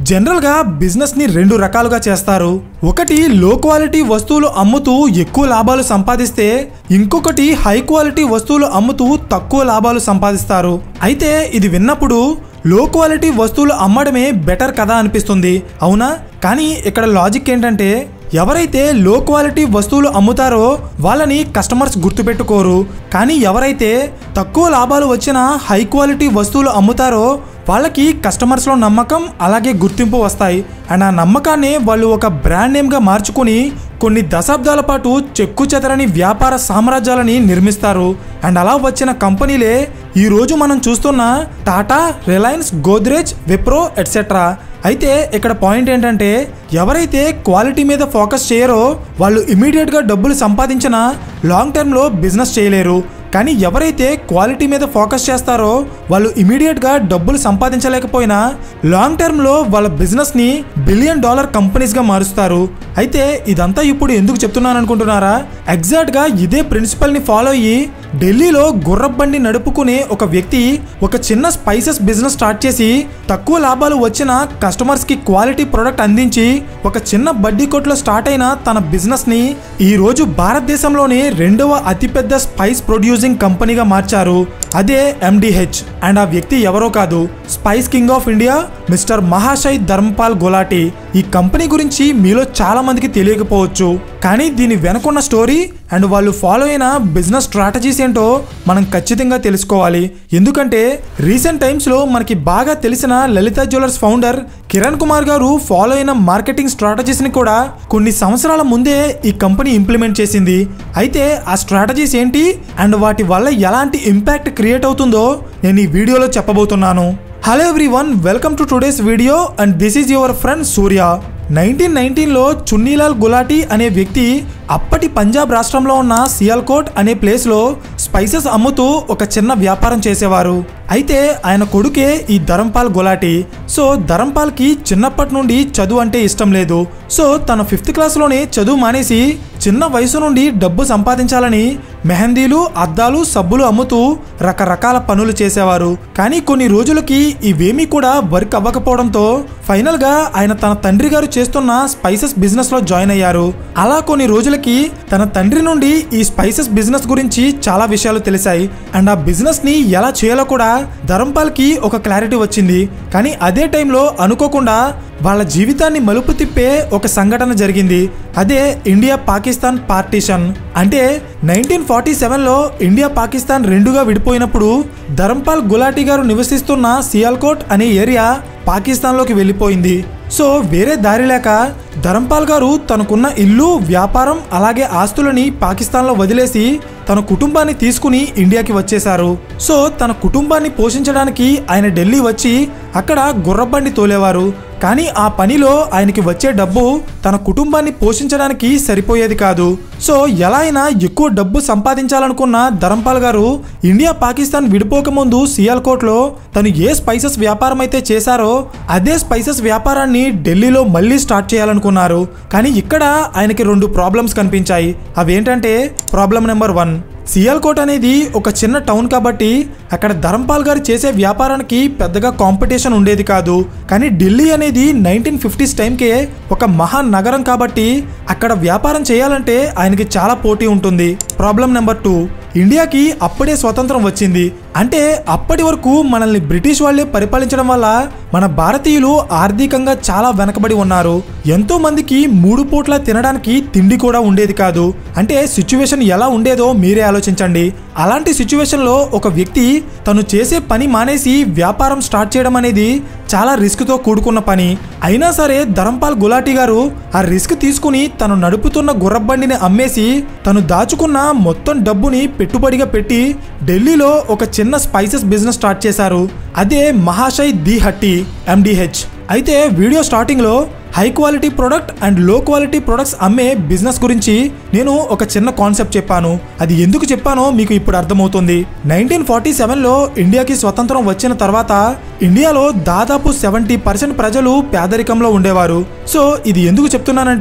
జనరల్గా బిజినెస్ని రెండు రకాలుగా చేస్తారు ఒకటి లో క్వాలిటీ వస్తువులు అమ్ముతూ ఎక్కువ లాభాలు సంపాదిస్తే ఇంకొకటి హై క్వాలిటీ వస్తువులు అమ్ముతూ తక్కువ లాభాలు సంపాదిస్తారు అయితే ఇది విన్నప్పుడు లో క్వాలిటీ వస్తువులు అమ్మడమే బెటర్ కదా అనిపిస్తుంది అవునా కానీ ఇక్కడ లాజిక్ ఏంటంటే ఎవరైతే లో క్వాలిటీ వస్తువులు అమ్ముతారో వాళ్ళని కస్టమర్స్ గుర్తుపెట్టుకోరు కానీ ఎవరైతే తక్కువ లాభాలు వచ్చిన హై క్వాలిటీ వస్తువులు అమ్ముతారో వాళ్ళకి కస్టమర్స్లో నమ్మకం అలాగే గుర్తింపు వస్తాయి అండ్ ఆ నమ్మకాన్ని వాళ్ళు ఒక బ్రాండ్ నేమ్గా మార్చుకుని కొన్ని దశాబ్దాల పాటు చెక్కు చెదరని వ్యాపార సామ్రాజ్యాలని నిర్మిస్తారు అండ్ అలా వచ్చిన కంపెనీలే ఈరోజు మనం చూస్తున్న టాటా రిలయన్స్ గోద్రేజ్ విప్రో ఎట్సెట్రా అయితే ఇక్కడ పాయింట్ ఏంటంటే ఎవరైతే క్వాలిటీ మీద ఫోకస్ చేయరో వాళ్ళు ఇమీడియట్గా డబ్బులు సంపాదించిన లాంగ్ టర్మ్లో బిజినెస్ చేయలేరు కానీ ఎవరైతే క్వాలిటీ మీద ఫోకస్ చేస్తారో వాళ్ళు ఇమీడియట్గా డబ్బులు సంపాదించలేకపోయినా లాంగ్ టర్మ్లో వాళ్ళ బిజినెస్ని బిలియన్ డాలర్ కంపెనీస్గా మారుస్తారు అయితే ఇదంతా ఇప్పుడు ఎందుకు చెప్తున్నాను అనుకుంటున్నారా ఎగ్జాక్ట్గా ఇదే ప్రిన్సిపల్ని ఫాలో అయ్యి ఢిల్లీలో గుర్రబండి నడుపుకునే ఒక వ్యక్తి ఒక చిన్న స్పైసెస్ బిజినెస్ స్టార్ట్ చేసి తక్కువ లాభాలు వచ్చిన కస్టమర్స్కి క్వాలిటీ ప్రోడక్ట్ అందించి ఒక చిన్న బడ్డీ కొట్లో స్టార్ట్ అయిన తన బిజినెస్ని ఈరోజు భారతదేశంలోనే రెండవ అతిపెద్ద స్పైస్ ప్రొడ్యూసింగ్ కంపెనీగా మార్చారు అదే ఎండిహెచ్ అండ్ ఆ వ్యక్తి ఎవరో కాదు spice king of India mister Mahashay Dharampal Gulati ఈ కంపెనీ గురించి మీలో చాలా మందికి తెలియకపోవచ్చు కానీ దీని వెనకున్న స్టోరీ అండ్ వాళ్ళు ఫాలో అయిన బిజినెస్ స్ట్రాటజీస్ ఏంటో మనం ఖచ్చితంగా తెలుసుకోవాలి ఎందుకంటే రీసెంట్ టైమ్స్లో మనకి బాగా తెలిసిన Lalitha jewellers founder Kiran Kumar garu follow అయిన మార్కెటింగ్ స్ట్రాటజీస్ని కూడా కొన్ని సంవత్సరాల ముందే ఈ కంపెనీ ఇంప్లిమెంట్ చేసింది అయితే ఆ స్ట్రాటజీస్ ఏంటి అండ్ వాటి వల్ల ఎలాంటి ఇంపాక్ట్ క్రియేట్ అవుతుందో నేను ఈ వీడియోలో చెప్పబోతున్నాను hello everyone welcome to today's video and this is your friend Surya nineteen నైన్టీన్లో చున్నీలాల్ గులాటీ అనే వ్యక్తి అప్పటి పంజాబ్ రాష్ట్రంలో ఉన్న సియాల్కోట్ అనే ప్లేస్లో స్పైసెస్ అమ్ముతూ ఒక చిన్న వ్యాపారం చేసేవారు అయితే ఆయన కొడుకే ఈ ధరంపాల్ గులాటి సో ధరంపాల్కి చిన్నప్పటి నుండి చదువు అంటే ఇష్టం లేదు సో తన ఫిఫ్త్ క్లాస్లోనే చదువు మానేసి చిన్న వయసు నుండి డబ్బు సంపాదించాలని మెహందీలు అద్దాలు సబ్బులు అమ్ముతూ రకరకాల పనులు చేసేవారు కానీ కొన్ని రోజులకి ఇవేమీ కూడా వర్క్ అవ్వకపోవడంతో ఫైనల్గా ఆయన తన తండ్రి గారు చేస్తున్న స్పైసెస్ బిజినెస్లో జాయిన్ అయ్యారు అలా కొన్ని రోజులకి తన తండ్రి నుండి ఈ స్పైసెస్ బిజినెస్ గురించి చాలా విషయాలు తెలిసాయి అండ్ ఆ బిజినెస్ని ఎలా చేయాలో కూడా ధరంపాల్కి ఒక క్లారిటీ వచ్చింది కానీ అదే టైంలో అనుకోకుండా వాళ్ళ జీవితాన్ని మలుపు తిప్పే ఒక సంఘటన జరిగింది అదే ఇండియా పాకిస్తాన్ పార్టీషన్ అంటే నైన్టీన్ ఫార్టీ సెవెన్లో ఇండియా పాకిస్తాన్ రెండుగా విడిపోయినప్పుడు ధరంపాల్ గులాటీ గారు నివసిస్తున్న సియాల్కోట్ అనే ఏరియా పాకిస్తాన్లోకి వెళ్ళిపోయింది సో వేరే దారి లేక ధరంపాల్ గారు తనకున్న ఇల్లు వ్యాపారం అలాగే ఆస్తులని పాకిస్తాన్లో వదిలేసి తన కుటుంబాన్ని తీసుకుని ఇండియాకి వచ్చేశారు సో తన కుటుంబాన్ని పోషించడానికి ఆయన ఢిల్లీ వచ్చి అక్కడ గుర్రబండి తోలేవారు కానీ ఆ పనిలో ఆయనకి వచ్చే డబ్బు తన కుటుంబాన్ని పోషించడానికి సరిపోయేది కాదు సో ఎలా అయినా ఎక్కువ డబ్బు సంపాదించాలనుకున్న ధరంపాల్ గారు ఇండియా పాకిస్తాన్ విడిపోకముందు సియాల్కోట్లో తను ఏ స్పైసెస్ వ్యాపారం అయితే చేశారో అదే స్పైసెస్ వ్యాపారాన్ని ఢిల్లీలో మళ్ళీ స్టార్ట్ చేయాలనుకున్నారు కానీ ఇక్కడ ఆయనకి రెండు ప్రాబ్లమ్స్ కనిపించాయి అవేంటంటే ప్రాబ్లం నెంబర్ వన్ సియాల్కోట్ అనేది ఒక చిన్న టౌన్ కాబట్టి అక్కడ ధరంపాల్ గారు చేసే వ్యాపారానికి పెద్దగా కాంపిటీషన్ ఉండేది కాదు కానీ ఢిల్లీ అనేది నైన్టీన్ ఫిఫ్టీస్ టైంకే ఒక మహా నగరం కాబట్టి అక్కడ వ్యాపారం చేయాలంటే ఆయనకి చాలా పోటీ ఉంటుంది ప్రాబ్లం నెంబర్ టూ ఇండియాకి అప్పుడే స్వతంత్రం వచ్చింది అంటే అప్పటి వరకు మనల్ని బ్రిటిష్ వాళ్ళే పరిపాలించడం వల్ల మన భారతీయులు ఆర్థికంగా చాలా వెనకబడి ఉన్నారు ఎంతో మందికి మూడు పూట్ల తినడానికి తిండి కూడా ఉండేది కాదు అంటే సిచ్యువేషన్ ఎలా ఉండేదో మీరే ఆలోచించండి అలాంటి సిచ్యువేషన్లో ఒక వ్యక్తి తను చేసే పని మానేసి వ్యాపారం స్టార్ట్ చేయడం అనేది చాలా రిస్క్తో కూడుకున్న పని అయినా సరే ధరంపాల్ గులాటీ గారు ఆ రిస్క్ తీసుకుని తను నడుపుతున్న గుర్రబండిని అమ్మేసి తను దాచుకున్న మొత్తం డబ్బుని పెట్టుబడిగా పెట్టి ఢిల్లీలో ఒక చిన్న స్పైసెస్ బిజినెస్ స్టార్ట్ చేశారు అదే మహాశయ్ ది హట్టి ఎండిహెచ్ అయితే వీడియో స్టార్టింగ్లో high quality product and low quality products అమ్మే బిజినెస్ గురించి నేను ఒక చిన్న కాన్సెప్ట్ చెప్పాను అది ఎందుకు చెప్పానో మీకు ఇప్పుడు అర్థమవుతుంది నైన్టీన్ ఫార్టీ సెవెన్లో ఇండియాకి స్వతంత్రం వచ్చిన తర్వాత ఇండియాలో దాదాపు సెవెంటీ పర్సెంట్ ప్రజలు పేదరికంలో ఉండేవారు సో ఇది ఎందుకు చెప్తున్నానంటే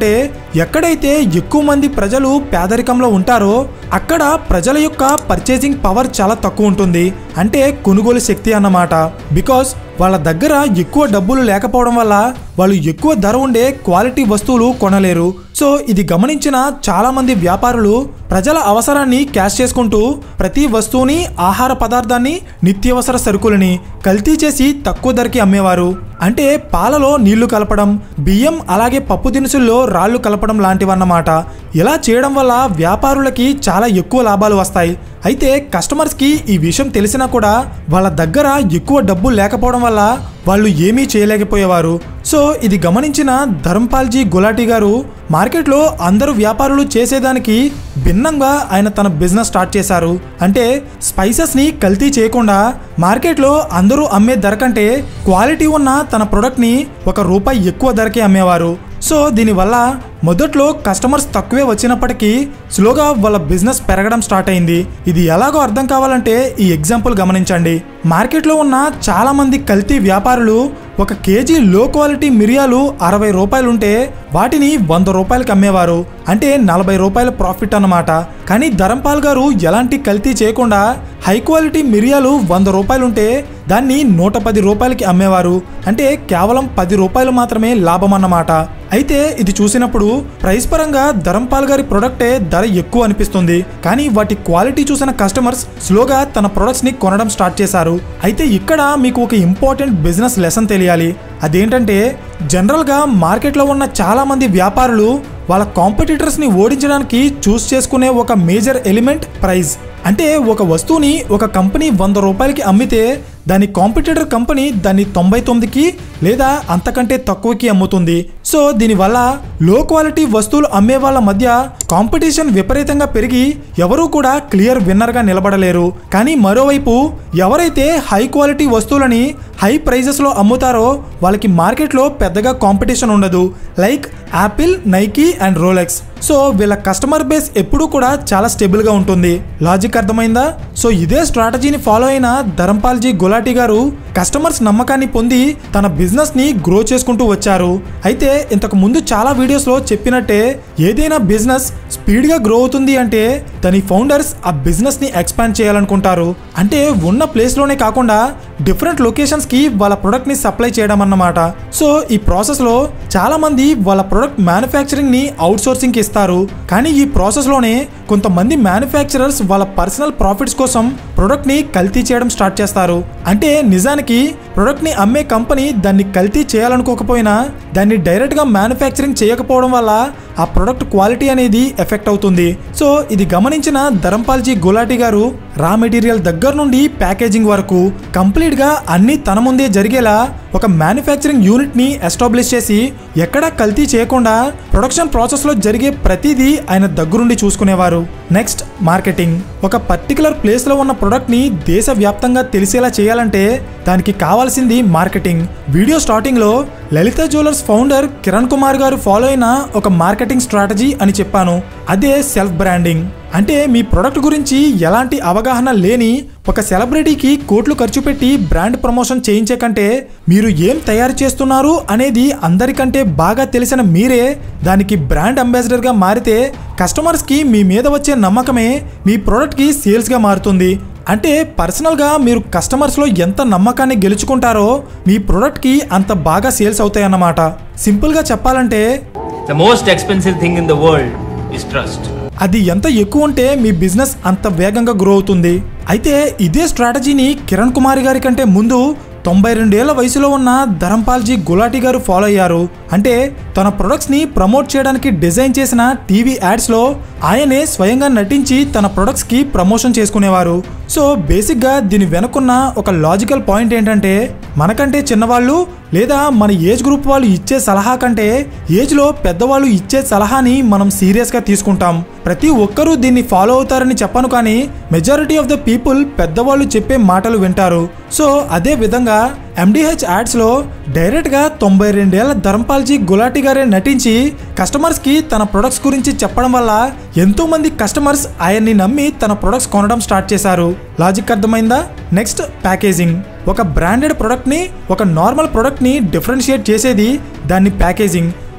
ఎక్కడైతే ఎక్కువ మంది ప్రజలు పేదరికంలో ఉంటారో అక్కడ ప్రజల యొక్క పర్చేసింగ్ పవర్ చాలా తక్కువ ఉంటుంది అంటే కొనుగోలు శక్తి అన్నమాట బికాస్ వాళ్ళ దగ్గర ఎక్కువ డబ్బులు లేకపోవడం వల్ల వాళ్ళు ఎక్కువ ధర ఉండే క్వాలిటీ వస్తువులు కొనలేరు సో ఇది గమనించిన చాలా మంది వ్యాపారులు ప్రజల అవసరాన్ని క్యాష్ చేసుకుంటూ ప్రతి వస్తువుని ఆహార పదార్థాన్ని నిత్యావసర సరుకులని కల్తీ చేసి తక్కువ ధరకి అమ్మేవారు అంటే పాలలో నీళ్లు కలపడం బియ్యం అలాగే పప్పు దినుసుల్లో రాళ్లు కలపడం లాంటివన్నమాట ఇలా చేయడం వల్ల వ్యాపారులకి చాలా ఎక్కువ లాభాలు వస్తాయి అయితే కస్టమర్స్కి ఈ విషయం తెలిసినా కూడా వాళ్ళ దగ్గర ఎక్కువ డబ్బు లేకపోవడం వల్ల వాళ్ళు ఏమీ చేయలేకపోయేవారు సో ఇది గమనించిన ధర్మపాల్జీ గులాటీ గారు మార్కెట్లో అందరూ వ్యాపారులు చేసేదానికి భిన్నంగా ఆయన తన బిజినెస్ స్టార్ట్ చేశారు అంటే స్పైసెస్ని కల్తీ చేయకుండా మార్కెట్లో అందరూ అమ్మే ధర కంటే క్వాలిటీ ఉన్న తన ప్రొడక్ట్ని ఒక రూపాయి ఎక్కువ ధరకే అమ్మేవారు సో దీనివల్ల మొదట్లో కస్టమర్స్ తక్కువే వచ్చినప్పటికీ స్లోగా వాళ్ళ బిజినెస్ పెరగడం స్టార్ట్ అయింది ఇది ఎలాగో అర్థం కావాలంటే ఈ ఎగ్జాంపుల్ గమనించండి మార్కెట్లో ఉన్న చాలా మంది కల్తీ వ్యాపారులు ఒక కేజీ లో క్వాలిటీ మిరియాలు అరవై రూపాయలుంటే వాటిని వంద రూపాయలకి అమ్మేవారు అంటే నలభై రూపాయల ప్రాఫిట్ అన్నమాట కానీ ధరంపాల్ గారు ఎలాంటి కల్తీ చేయకుండా హై క్వాలిటీ మిరియాలు వంద రూపాయలుంటే దాన్ని నూట పది రూపాయలకి అమ్మేవారు అంటే కేవలం పది రూపాయలు మాత్రమే లాభం అన్నమాట అయితే ఇది చూసినప్పుడు ప్రైస్ పరంగా ధరంపాల్ గారి ప్రొడక్టే ధర ఎక్కువ అనిపిస్తుంది కానీ వాటి క్వాలిటీ చూసిన కస్టమర్స్ స్లోగా తన ప్రొడక్ట్స్ ని కొనడం స్టార్ట్ చేశారు అయితే ఇక్కడ మీకు ఒక ఇంపార్టెంట్ బిజినెస్ లెసన్ తెలియాలి అదేంటంటే జనరల్గా మార్కెట్లో ఉన్న చాలా మంది వ్యాపారులు వాళ్ళ కాంపిటీటర్స్ని ఓడించడానికి చూస్ చేసుకునే ఒక మేజర్ ఎలిమెంట్ ప్రైస్ అంటే ఒక వస్తువుని ఒక కంపెనీ వంద రూపాయలకి అమ్మితే దాని కాంపిటీటర్ కంపెనీ దాన్ని తొంభై తొమ్మిదికి లేదా అంతకంటే తక్కువకి అమ్ముతుంది సో దీనివల్ల లో క్వాలిటీ వస్తువులు అమ్మే వాళ్ళ మధ్య కాంపిటీషన్ విపరీతంగా పెరిగి ఎవరూ కూడా క్లియర్ విన్నర్గా నిలబడలేరు కానీ మరోవైపు ఎవరైతే హై క్వాలిటీ వస్తువులని హై ప్రైజెస్లో అమ్ముతారో వాళ్ళకి మార్కెట్లో పెద్దగా కాంపిటీషన్ ఉండదు like Apple Nike and Rolex so వీళ్ళ కస్టమర్ బేస్ ఎప్పుడూ కూడా చాలా స్టేబుల్గా ఉంటుంది లాజిక్ అర్థమైందా సో ఇదే స్ట్రాటజీని ఫాలో అయిన ధరంపాల్జీ గులాటీ గారు కస్టమర్స్ నమ్మకాన్ని పొంది తన బిజినెస్ని గ్రో చేసుకుంటూ వచ్చారు అయితే ఇంతకు ముందు చాలా వీడియోస్లో చెప్పినట్టే ఏదైనా బిజినెస్ స్పీడ్గా గ్రో అవుతుంది అంటే దాని ఫౌండర్స్ ఆ బిజినెస్ని ఎక్స్పాండ్ చేయాలనుకుంటారు అంటే ఉన్న ప్లేస్లోనే కాకుండా డిఫరెంట్ లొకేషన్స్కి వాళ్ళ ప్రొడక్ట్ని సప్లై చేయడం అన్నమాట సో ఈ ప్రాసెస్లో చాలామంది వాళ్ళ ప్రొడక్ట్ మ్యానుఫ్యాక్చరింగ్ని అవుట్సోర్సింగ్కి ఇస్తారు కానీ ఈ ప్రాసెస్లోనే కొంతమంది మ్యానుఫ్యాక్చరర్స్ వాళ్ళ పర్సనల్ ప్రాఫిట్స్ కోసం ప్రొడక్ట్ని కల్తీ చేయడం స్టార్ట్ చేస్తారు అంటే నిజానికి ప్రొడక్ట్ని అమ్మే కంపెనీ దాన్ని కల్తీ చేయాలనుకోకపోయినా దాన్ని డైరెక్ట్గా మ్యానుఫ్యాక్చరింగ్ చేయకపోవడం వల్ల ఆ ప్రొడక్ట్ క్వాలిటీ అనేది ఎఫెక్ట్ అవుతుంది సో ఇది గమనించిన ధరంపాల్జీ గులాటి గారు రా మెటీరియల్ దగ్గర నుండి ప్యాకేజింగ్ వరకు కంప్లీట్గా అన్ని తన ముందే జరిగేలా ఒక మ్యానుఫ్యాక్చరింగ్ యూనిట్ని ఎస్టాబ్లిష్ చేసి ఎక్కడా కల్తీ చేయకుండా ప్రొడక్షన్ ప్రాసెస్లో జరిగే ప్రతిదీ ఆయన దగ్గరుండి చూసుకునేవారు నెక్స్ట్ మార్కెటింగ్ ఒక పర్టికులర్ ప్లేస్లో ఉన్న ప్రొడక్ట్ని దేశవ్యాప్తంగా తెలిసేలా చేయాలంటే దానికి కావాల్సింది మార్కెటింగ్ వీడియో స్టార్టింగ్లో Lalitha jewellers founder Kiran Kumar garu follow అయిన ఒక మార్కెటింగ్ స్ట్రాటజీ అని చెప్పాను అదే సెల్ఫ్ బ్రాండింగ్ అంటే మీ ప్రొడక్ట్ గురించి ఎలాంటి అవగాహన లేని ఒక సెలబ్రిటీకి కోట్లు ఖర్చు పెట్టి బ్రాండ్ ప్రమోషన్ చేయించే కంటే మీరు ఏం తయారు చేస్తున్నారు అనేది అందరికంటే బాగా తెలిసిన మీరే దానికి బ్రాండ్ అంబాసిడర్గా మారితే కస్టమర్స్కి మీ మీద వచ్చే నమ్మకమే మీ ప్రోడక్ట్కి సేల్స్గా మారుతుంది అంటే పర్సనల్గా మీరు కస్టమర్స్లో ఎంత నమ్మకాన్ని గెలుచుకుంటారో మీ ప్రోడక్ట్కి అంత బాగా సేల్స్ అవుతాయన్నమాట సింపుల్గా చెప్పాలంటే The most expensive thing in the world is trust. అది ఎంత ఎక్కువ ఉంటే మీ బిజినెస్ అంత వేగంగా గ్రో అవుతుంది అయితే ఇదే స్ట్రాటజీని కిరణ్ కుమార్ గారి కంటే ముందు తొంభై రెండేళ్ల వయసులో ఉన్న ధరంపాల్జీ గులాటి గారు ఫాలో అయ్యారు అంటే తన ప్రొడక్ట్స్ని ప్రమోట్ చేయడానికి డిజైన్ చేసిన టీవీ యాడ్స్లో ఆయనే స్వయంగా నటించి తన ప్రొడక్ట్స్కి ప్రమోషన్ చేసుకునేవారు సో బేసిక్గా దీని వెనుకున్న ఒక లాజికల్ పాయింట్ ఏంటంటే మనకంటే చిన్నవాళ్ళు లేదా మన ఏజ్ గ్రూప్ వాళ్ళు ఇచ్చే సలహా కంటే ఏజ్లో పెద్దవాళ్ళు ఇచ్చే సలహాని మనం సీరియస్గా తీసుకుంటాం ప్రతి ఒక్కరూ దీన్ని ఫాలో అవుతారని చెప్పను కానీ మెజారిటీ ఆఫ్ ద పీపుల్ పెద్దవాళ్ళు చెప్పే మాటలు వింటారు సో అదే విధంగా ఎండిహెచ్ యాడ్స్లో డైరెక్ట్గా తొంభై రెండేళ్ల ధర్మపాల్జీ గులాటి గారే నటించి కస్టమర్స్కి తన ప్రొడక్ట్స్ గురించి చెప్పడం వల్ల ఎంతో మంది కస్టమర్స్ ఆయన్ని నమ్మి తన ప్రొడక్ట్స్ కొనడం స్టార్ట్ చేశారు లాజిక్ అర్థమైందా నెక్స్ట్ ప్యాకేజింగ్ ఒక బ్రాండెడ్ ప్రొడక్ట్ని ఒక నార్మల్ ప్రొడక్ట్ని డిఫరెన్షియేట్ చేసేది దాన్ని ప్యాకేజింగ్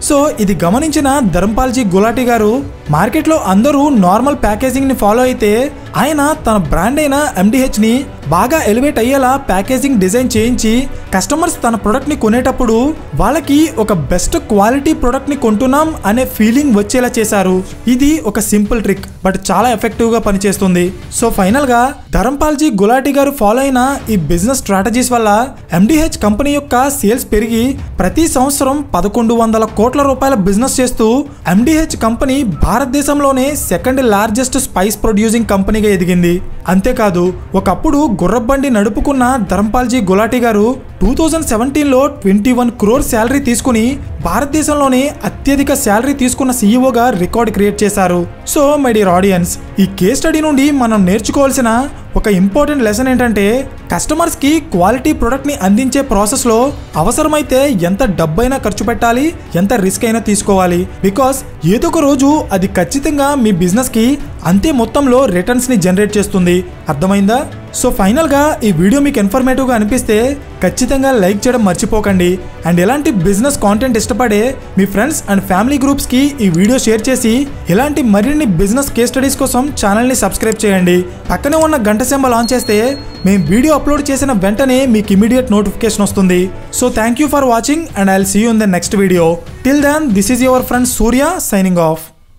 సో ఇది గమనించిన ధర్మపాల్జీ గులాటి గారు మార్కెట్లో అందరూ నార్మల్ ప్యాకేజింగ్ని ఫాలో అయితే ఆయన తన బ్రాండ్ అయిన ఎండిహెచ్ని బాగా ఎలివేట్ అయ్యేలా ప్యాకేజింగ్ డిజైన్ చేయించి కస్టమర్స్ తన ప్రొడక్ట్ని కొనేటప్పుడు వాళ్ళకి ఒక బెస్ట్ క్వాలిటీ ప్రొడక్ట్ని కొంటున్నాం అనే ఫీలింగ్ వచ్చేలా చేశారు ఇది ఒక సింపుల్ ట్రిక్ బట్ చాలా ఎఫెక్టివ్గా పనిచేస్తుంది సో ఫైనల్గా ధరంపాల్జీ గులాటి గారు ఫాలో అయిన ఈ బిజినెస్ స్ట్రాటజీస్ వల్ల ఎండిహెచ్ కంపెనీ యొక్క సేల్స్ పెరిగి ప్రతి సంవత్సరం పదకొండు వందల కోట్ల రూపాయల బిజినెస్ చేస్తూ ఎండిహెచ్ కంపెనీ భారతదేశంలోనే సెకండ్ లార్జెస్ట్ స్పైస్ ప్రొడ్యూసింగ్ కంపెనీగా ఎదిగింది అంతేకాదు ఒకప్పుడు గుర్రబండి నడుపుకున్న ధరంపాల్జీ గులాటి గారు టూ థౌజండ్ సెవెంటీన్లో ట్వంటీ వన్ క్రోర్ శాలరీ తీసుకుని భారతదేశంలోనే అత్యధిక శాలరీ తీసుకున్న సీఈఓగా రికార్డ్ క్రియేట్ చేశారు సో మై డియర్ ఆడియన్స్ ఈ కేస్ స్టడీ నుండి మనం నేర్చుకోవాల్సిన ఒక ఇంపార్టెంట్ లెసన్ ఏంటంటే కస్టమర్స్కి క్వాలిటీ ప్రొడక్ట్ని అందించే ప్రాసెస్లో అవసరమైతే ఎంత డబ్బైనా ఖర్చు పెట్టాలి ఎంత రిస్క్ అయినా తీసుకోవాలి బికాస్ ఏదో ఒక రోజు అది ఖచ్చితంగా మీ బిజినెస్కి అంతే మొత్తంలో రిటర్న్స్ని జనరేట్ చేస్తుంది అర్థమైందా సో ఫైనల్గా ఈ వీడియో మీకు ఇన్ఫర్మేటివ్గా అనిపిస్తే ఖచ్చితంగా లైక్ చేయడం మర్చిపోకండి అండ్ ఎలాంటి బిజినెస్ కాంటెంట్ ఇష్టపడే మీ ఫ్రెండ్స్ అండ్ ఫ్యామిలీ గ్రూప్స్కి ఈ వీడియో షేర్ చేసి ఇలాంటి మరిన్ని బిజినెస్ కేస్ స్టడీస్ కోసం ఛానల్ని సబ్స్క్రైబ్ చేయండి పక్కనే ఉన్న గంట సింబల్ ఆన్ చేస్తే మేము వీడియో అప్లోడ్ చేసిన వెంటనే మీకు ఇమీడియట్ నోటిఫికేషన్ వస్తుంది so thank you for watching and I see you in the next video till then this is your friend Surya signing of